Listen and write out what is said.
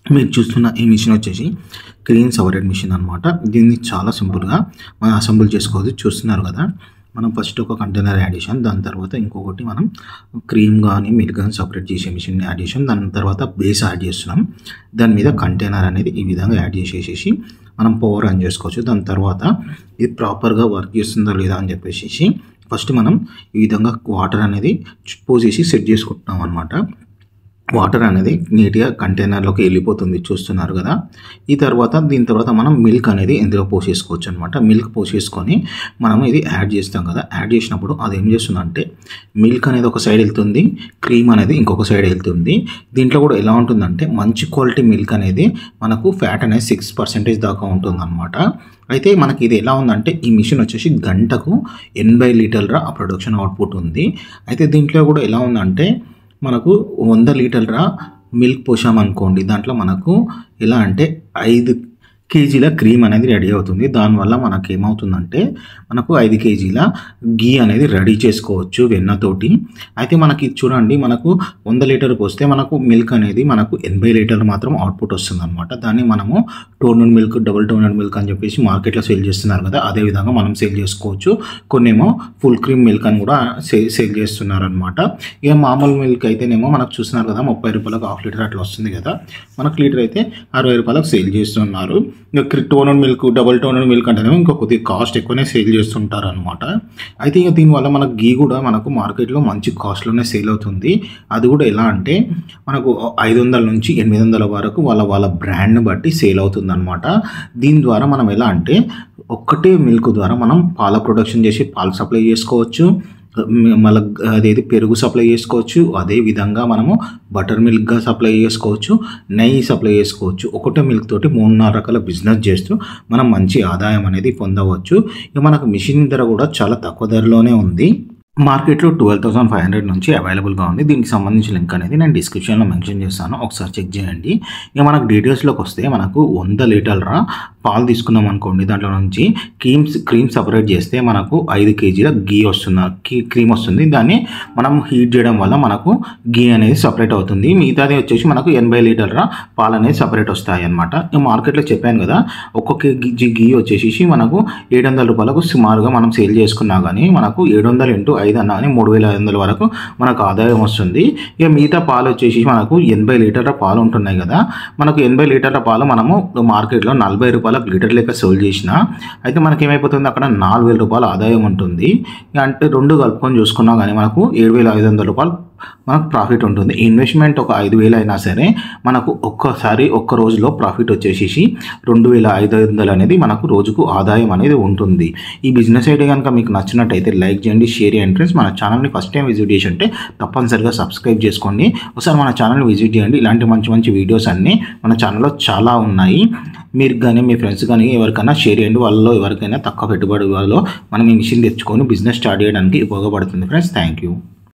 మీరు చూస్తున్న ఈ మిషన్ వచ్చేసి క్లీన్ సవరెడ్ మిషన్ అనమాట దీన్ని చాలా సింపుల్గా మనం అసెంబుల్ చేసుకోవచ్చు చూస్తున్నారు కదా మనం ఫస్ట్ ఒక కంటైనర్ యాడ్ చేసాం దాని తర్వాత ఇంకొకటి మనం క్రీమ్ కానీ మిల్క్ కానీ సపరేట్ చేసే మిషన్ యాడ్ చేసాం దాని తర్వాత బేస్ యాడ్ చేస్తున్నాం దాని మీద కంటైనర్ అనేది ఈ విధంగా యాడ్ చేసేసి మనం పవర్ ఆన్ చేసుకోవచ్చు దాని తర్వాత ఇది ప్రాపర్గా వర్క్ చేస్తుందా లేదా అని చెప్పేసి ఫస్ట్ మనం ఈ విధంగా వాటర్ అనేది పోసేసి సెట్ చేసుకుంటున్నాం అనమాట వాటర్ అనేది నీట్గా కంటైనర్లోకి వెళ్ళిపోతుంది చూస్తున్నారు కదా ఈ తర్వాత దీని తర్వాత మనం మిల్క్ అనేది ఇందులో పోసేసుకోవచ్చు అనమాట మిల్క్ పోసేసుకొని మనం ఇది యాడ్ చేస్తాం కదా యాడ్ చేసినప్పుడు అది ఏం చేస్తుందంటే మిల్క్ అనేది ఒక సైడ్ వెళ్తుంది క్రీమ్ అనేది ఇంకొక సైడ్ వెళ్తుంది దీంట్లో కూడా ఎలా ఉంటుందంటే మంచి క్వాలిటీ మిల్క్ అనేది మనకు ఫ్యాట్ అనేది సిక్స్ పర్సెంటేజ్ దాకా ఉంటుందన్నమాట అయితే మనకి ఇది ఎలా ఉందంటే ఈ మిషన్ వచ్చేసి గంటకు ఎనభై లీటర్ల ప్రొడక్షన్ అవుట్పుట్ ఉంది అయితే దీంట్లో కూడా ఎలా ఉందంటే మనకు వంద లీటర్ల మిల్క్ పోసామనుకోండి దాంట్లో మనకు ఎలా అంటే ఐదు కేజీల క్రీమ్ అనేది రెడీ అవుతుంది దానివల్ల మనకు ఏమవుతుందంటే మనకు ఐదు కేజీల గీ అనేది రెడీ చేసుకోవచ్చు వెన్నతోటి అయితే మనకి చూడండి మనకు వంద లీటర్ పోస్తే మనకు మిల్క్ అనేది మనకు ఎనభై లీటర్ మాత్రం అవుట్పుట్ వస్తుంది అనమాట దాన్ని మనము toner milk double toner milk అని చెప్పేసి మార్కెట్లో సేల్ చేస్తున్నారు కదా అదే విధంగా మనం సేల్ చేసుకోవచ్చు కొన్నేమో ఫుల్ క్రీమ్ మిల్క్ అని కూడా సే సేల్ చేస్తున్నారు అనమాట ఇక మామూలు మిల్క్ అయితేనేమో మనకు చూస్తున్నారు కదా ముప్పై రూపాయలకు హాఫ్ లీటర్ అట్లా వస్తుంది కదా మనకు లీటర్ అయితే అరవై రూపాయలకు సేల్ చేస్తున్నారు ఇంకా toner milk double toner milk అంటేనేమో ఇంకా కొద్దిగా కాస్ట్ ఎక్కువనే సేల్ చేస్తుంటారు అనమాట అయితే ఇక దీనివల్ల మనకు గీ కూడా మనకు మార్కెట్లో మంచి కాస్ట్లోనే సేల్ అవుతుంది అది కూడా ఎలా అంటే మనకు ఐదు వందల నుంచి ఎనిమిది వందల వరకు వాళ్ళ వాళ్ళ బ్రాండ్ని బట్టి సేల్ అవుతుంది అనమాట దీని ద్వారా మనం ఎలా అంటే ఒక్కటే మిల్క్ ద్వారా మనం పాల ప్రొడక్షన్ చేసి పాలు సప్లై చేసుకోవచ్చు మళ్ళీ అదేది పెరుగు సప్లై చేసుకోవచ్చు అదే విధంగా మనము బటర్ మిల్క్గా సప్లై చేసుకోవచ్చు నెయ్యి సప్లై చేసుకోవచ్చు ఒకటే మిల్క్ తోటి మూడున్నర రకాల బిజినెస్ చేస్తూ మనం మంచి ఆదాయం అనేది పొందవచ్చు ఇక మనకు మిషన్ ధర కూడా చాలా తక్కువ ధరలోనే ఉంది మార్కెట్లో ట్వెల్వ్ థౌసండ్ ఫైవ్ హండ్రెడ్ నుంచి అవైలబుల్గా ఉంది దీనికి సంబంధించిన లింక్ అనేది నేను డిస్క్రిప్షన్లో మెన్షన్ చేస్తాను ఒకసారి చెక్ చేయండి ఇక మనకు డీటెయిల్స్లోకి వస్తే మనకు వంద లీటర్ల పాలు తీసుకున్నాం అనుకోండి దాంట్లో నుంచి క్రీమ్స్ క్రీమ్ సపరేట్ చేస్తే మనకు ఐదు కేజీల గీ వస్తుంది క్రీమ్ వస్తుంది దాన్ని మనం హీట్ చేయడం వల్ల మనకు గీ అనేది సపరేట్ అవుతుంది మిగతాది వచ్చేసి మనకు ఎనభై లీటర్ల పాలు అనేది సపరేట్ వస్తాయి అనమాట ఇక మార్కెట్లో చెప్పాను కదా ఒక్కొక్క కేజీ గీ వచ్చేసి మనకు ఏడు వందల రూపాయలకు సుమారుగా మనం సేల్ చేసుకున్నా కానీ మనకు ఏడు వందలు ఇంటూ ఐదు అన్నా కానీ మూడు వేల ఐదు వందల వరకు మనకు ఆదాయం వస్తుంది ఇక మిగతా పాలు వచ్చేసి మనకు ఎనభై లీటర్ల పాలు ఉంటున్నాయి కదా మనకు ఎనభై లీటర్ల పాలు మనము మార్కెట్లో నలభై రూపాయల లీటర్ లెక్క సేల్ చేసిన అయితే మనకి ఏమైపోతుంది అక్కడ నాలుగు వేల రూపాయల ఆదాయం ఉంటుంది అంటే రెండు కలుపుకొని చూసుకున్నా కానీ మనకు ఏడు వేల ఐదు వందల రూపాయలు మనకు ప్రాఫిట్ ఉంటుంది ఇన్వెస్ట్మెంట్ ఒక ఐదు వేలు అయినా సరే మనకు ఒక్కసారి ఒక్క రోజులో ప్రాఫిట్ వచ్చేసేసి రెండు వేల ఐదు వందలు అనేది మనకు రోజుకు ఆదాయం అనేది ఉంటుంది ఈ బిజినెస్ ఐడియా కనుక మీకు నచ్చినట్టయితే లైక్ చేయండి షేర్ చేయండి ఫ్రెండ్స్ మన ఛానల్ని ఫస్ట్ టైం విజిట్ చేసి ఉంటే తప్పనిసరిగా సబ్స్క్రైబ్ చేసుకోండి ఒకసారి మన ఛానల్ని విజిట్ చేయండి ఇలాంటి మంచి మంచి వీడియోస్ అన్నీ మన ఛానల్లో చాలా ఉన్నాయి మీరు కానీ మీ ఫ్రెండ్స్ కానీ ఎవరికైనా షేర్ చేయండి వాళ్ళలో ఎవరికైనా తక్కువ పెట్టుబడి వాళ్ళలో మనం ఈ మిషన్ తెచ్చుకొని బిజినెస్ స్టార్ట్ చేయడానికి ఉపయోగపడుతుంది ఫ్రెండ్స్ థ్యాంక్ యూ